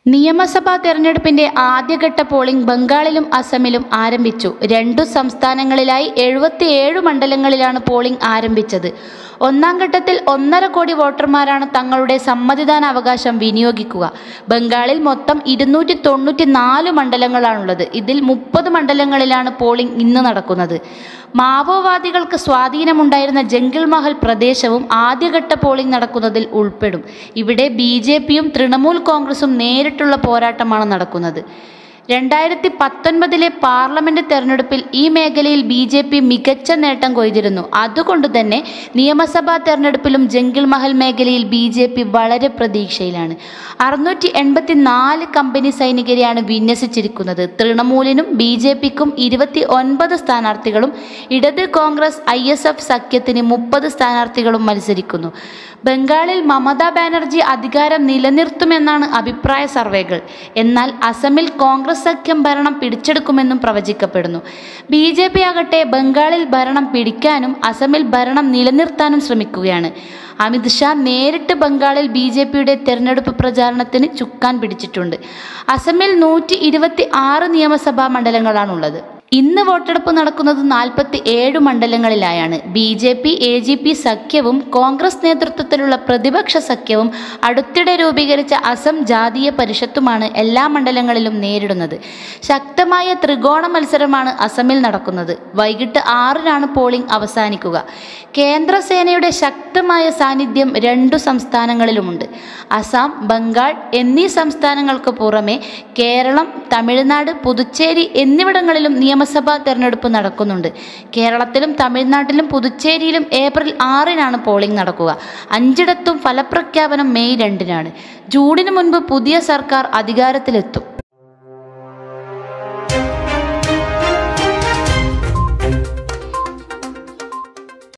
നിയമസഭാ തെരഞ്ഞെടുപ്പിന്റെ ആദ്യഘട്ട പോളിംഗ് ബംഗാളിലും അസമിലും ആരംഭിച്ചു രണ്ടു സംസ്ഥാനങ്ങളിലായി എഴുപത്തിയേഴ് മണ്ഡലങ്ങളിലാണ് പോളിംഗ് ആരംഭിച്ചത് ഒന്നാം ഘട്ടത്തിൽ ഒന്നര കോടി വോട്ടർമാരാണ് തങ്ങളുടെ സമ്മതിദാനാവകാശം വിനിയോഗിക്കുക ബംഗാളിൽ മൊത്തം ഇരുന്നൂറ്റി തൊണ്ണൂറ്റി നാല് മണ്ഡലങ്ങളാണുള്ളത് ഇതിൽ മുപ്പത് മണ്ഡലങ്ങളിലാണ് പോളിംഗ് ഇന്ന് നടക്കുന്നത് മാവോവാദികൾക്ക് സ്വാധീനമുണ്ടായിരുന്ന ജംഗിൾ മഹൽ പ്രദേശവും ആദ്യഘട്ട പോളിംഗ് നടക്കുന്നതിൽ ഉൾപ്പെടും ഇവിടെ ബി ജെ പിയും തൃണമൂൽ കോൺഗ്രസും നേരിട്ടുള്ള പോരാട്ടമാണ് നടക്കുന്നത് രണ്ടായിരത്തി പത്തൊൻപതിലെ പാർലമെന്റ് തെരഞ്ഞെടുപ്പിൽ ഈ മേഖലയിൽ ബി ജെ പി മികച്ച നേട്ടം കൊയ്തിരുന്നു അതുകൊണ്ട് തന്നെ നിയമസഭാ തെരഞ്ഞെടുപ്പിലും ജംഗിൾ മഹൽ മേഖലയിൽ ബി ജെ പി വളരെ പ്രതീക്ഷയിലാണ് അറുന്നൂറ്റി എൺപത്തി നാല് കമ്പനി സൈനികരെയാണ് വിന്യസിച്ചിരിക്കുന്നത് തൃണമൂലിനും ബി ജെ പിക്കും ഇരുപത്തി ഒൻപത് സ്ഥാനാർത്ഥികളും ഇടത് കോൺഗ്രസ് ഐ എസ് എഫ് സഖ്യത്തിന് മുപ്പത് സ്ഥാനാർത്ഥികളും മത്സരിക്കുന്നു ബംഗാളിൽ മമതാ ബാനർജി അധികാരം നിലനിർത്തുമെന്നാണ് അഭിപ്രായ സർവേകൾ എന്നാൽ അസമിൽ കോൺഗ്രസ് സഖ്യം ഭരണം പിടിച്ചെടുക്കുമെന്നും പ്രവചിക്കപ്പെടുന്നു ബി ജെ പി ആകട്ടെ ബംഗാളിൽ ഭരണം പിടിക്കാനും അസമിൽ ഭരണം നിലനിർത്താനും ശ്രമിക്കുകയാണ് അമിത്ഷാ നേരിട്ട് ബംഗാളിൽ ബി ജെ പിയുടെ തെരഞ്ഞെടുപ്പ് പ്രചാരണത്തിന് ചുക്കാൻ പിടിച്ചിട്ടുണ്ട് അസമിൽ നൂറ്റി ഇരുപത്തി ആറ് നിയമസഭാ മണ്ഡലങ്ങളാണുള്ളത് ഇന്ന് വോട്ടെടുപ്പ് നടക്കുന്നത് നാൽപ്പത്തി ഏഴ് മണ്ഡലങ്ങളിലായാണ് B J P A G P സഖ്യവും കോൺഗ്രസ് നേതൃത്വത്തിലുള്ള പ്രതിപക്ഷ സഖ്യവും അടുത്തിടെ രൂപീകരിച്ച അസം ജാതീയ പരിഷത്തുമാണ് എല്ലാ മണ്ഡലങ്ങളിലും നേരിടുന്നത് ശക്തമായ ത്രികോണ മത്സരമാണ് അസമിൽ നടക്കുന്നത് വൈകിട്ട് ആറിനാണ് പോളിംഗ് അവസാനിക്കുക കേന്ദ്രസേനയുടെ ശക്തമായ സാന്നിധ്യം രണ്ടു സംസ്ഥാനങ്ങളിലുമുണ്ട് അസം ബംഗാൾ എന്നീ സംസ്ഥാനങ്ങൾക്ക് പുറമെ കേരളം തമിഴ്നാട് പുതുച്ചേരി എന്നിവിടങ്ങളിലും നിയമസഭാ തെരഞ്ഞെടുപ്പ് നടക്കുന്നുണ്ട് കേരളത്തിലും തമിഴ്നാട്ടിലും പുതുച്ചേരിയിലും ഏപ്രിൽ ആറിനാണ് പോളിംഗ് നടക്കുക അഞ്ചിടത്തും ഫലപ്രഖ്യാപനം മെയ് രണ്ടിനാണ് ജൂണിന് മുൻപ് പുതിയ സർക്കാർ അധികാരത്തിലെത്തും